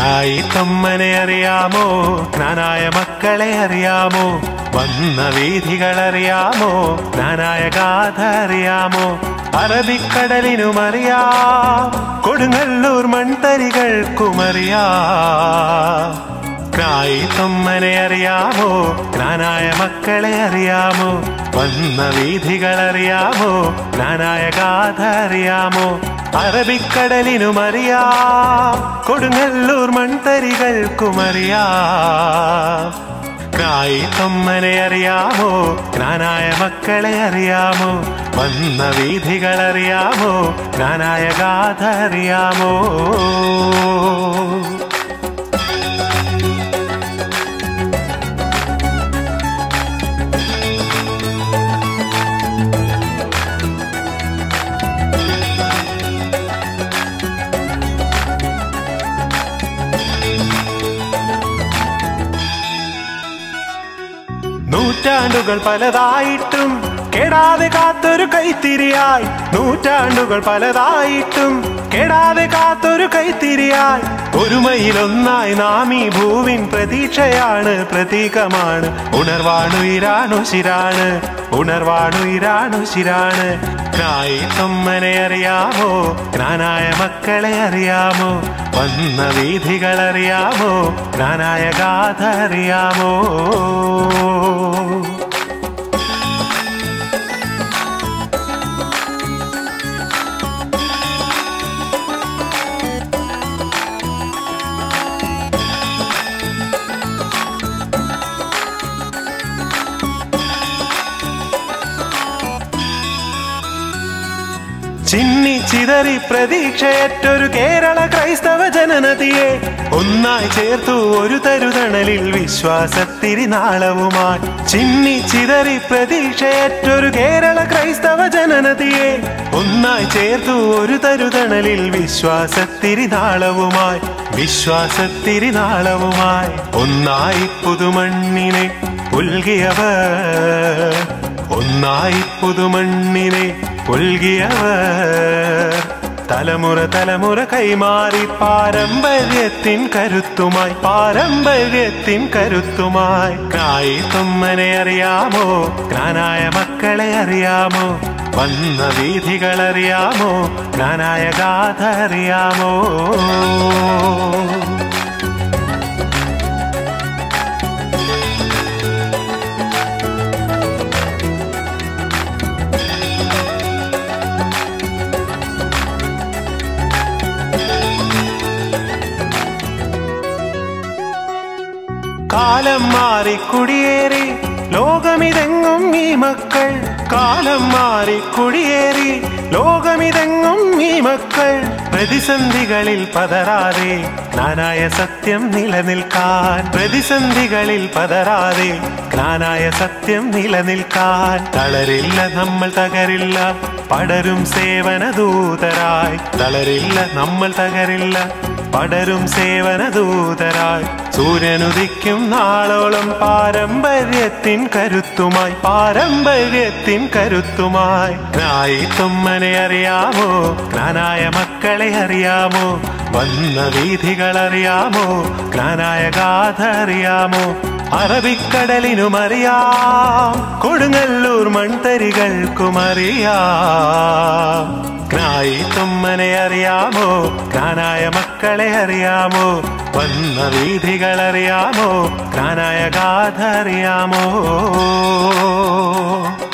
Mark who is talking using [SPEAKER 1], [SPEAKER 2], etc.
[SPEAKER 1] ക്നായി തൊമ്മനെ അറിയാമോ ജ്ഞാനായ മക്കളെ അറിയാമോ വന്ന വീഥികൾ അറിയാമോ ജ്ഞാനായ ഗാഥ അറിയാമോ അറബിക്കടലിനും അറിയാം കൊടുങ്ങല്ലൂർ മൺതരികൾക്കും അറിയാം ക്നായി തൊമ്മനെ അറിയാമോ ജ്ഞാനായ മക്കളെ അറിയാമോ വന്ന വീഥികൾ അറിയാമോ ജ്ഞാനായ ഗാഥ അറിയാമോ അറബിക്കടലിനും അറിയാം കൊടുങ്ങല്ലൂർ മൺതരികൾക്കും അറിയാം ക്നായി തൊമ്മനെ അറിയാമോ ജ്ഞാനായ മക്കളെ അറിയാമോ വന്ന വീഥികൾ അറിയാമോ ജ്ഞാനായ ഗാഥ അറിയാമോ നൂറ്റാണ്ടുകൾ പലതായിട്ടും കെടാതെ കാത്തൊരു കൈത്തിരിയായി നൂറ്റാണ്ടുകൾ പലതായിട്ടും കെടാതെ കാത്തൊരു കൈത്തിരിയായി ഒരുമയിലൊന്നായി നാം ഈ ഭൂവിൻ പ്രതീക്ഷയാണ് പ്രതീകമാണ് ഉണർവാണു ഇരാണു ശിരാണ് ഉണർവാണു ഇരാണു ശിരാണ് ക്നായി തൊമ്മനെ അറിയാമോ ജ്ഞാനായ മക്കളെ അറിയാമോ വന്ന വീഥികൾ അറിയാമോ ജ്ഞാനായ ഗാഥ അറിയാമോ ചിന്നി ചിതറി പ്രതീക്ഷയറ്റൊരു കേരള ക്രൈസ്തവ ജനനതിയെ ഒന്നായി ചേർത്തു ഒരു തരുതണലിൽ വിശ്വാസത്തിരി നാളവുമായി ചിന്നി ചിതറി പ്രതീക്ഷയറ്റൊരു കേരള ക്രൈസ്തവ ജനനതിയെ ഒന്നായി ചേർത്തു ഒരു തരുതണലിൽ വിശ്വാസത്തിരി നാളവുമായി വിശ്വാസത്തിരി നാളവുമായി ഒന്നായി പുതുമണ്ണിനെ പുൽകിയവർ ഒന്നായി പുതുമണ്ണിനെ പുൽകിയവർ തലമുറ തലമുറ കൈമാറി പാരമ്പര്യത്തിൻ കരുത്തുമായി പാരമ്പര്യത്തിൻ കരുത്തുമായി ക്നായി തൊമ്മനെ അറിയാമോ ജ്ഞാനായ മക്കളെ അറിയാമോ വന്ന വീഥികൾ അറിയാമോ ജ്ഞാനായ ഗാഥ അറിയാമോ കാലം മാറി കുടിയേറി ലോകമിതെങ്ങും ഈ മക്കൾ കാലം മാറി കുടിയേറി ലോകമിതെങ്ങും ഈ മക്കൾ പ്രതിസന്ധികളിൽ പതറാതെ ജ്ഞാനായ സത്യം നിലനിൽക്കാൻ പ്രതിസന്ധികളിൽ പതറാതെ ജ്ഞാനായ സത്യം നിലനിൽക്കാൻ തളരില്ല നമ്മൾ തകരില്ല പടരും സേവന ദൂതരായി തളരില്ല നമ്മൾ തകരില്ല പടരും സേവന ദൂതരായി സൂര്യനുദിക്കും നാളോളം പാരമ്പര്യത്തിൻ കരുത്തുമായി പാരമ്പര്യത്തിൻ കരുത്തുമായി ജ്ഞായി തൊമ്മനെ അറിയാമോ ജ്ഞാനായ മക്കളെ അറിയാമോ വന്ന വീഥികൾ അറിയാമോ ജ്ഞാനായ ഗാഥ അറിയാമോ അറബിക്കടലിനും അറിയാം കൊടുങ്ങല്ലൂർ മൺതരികൾക്കും അറിയാം ജ്ഞായി തൊമ്മനെ അറിയാമോ ജ്ഞാനായ മക്കളെ അറിയാമോ വന്ന വീഥികൾ അറിയാമോ ജ്ഞാനായ ഗാഥ അറിയാമോ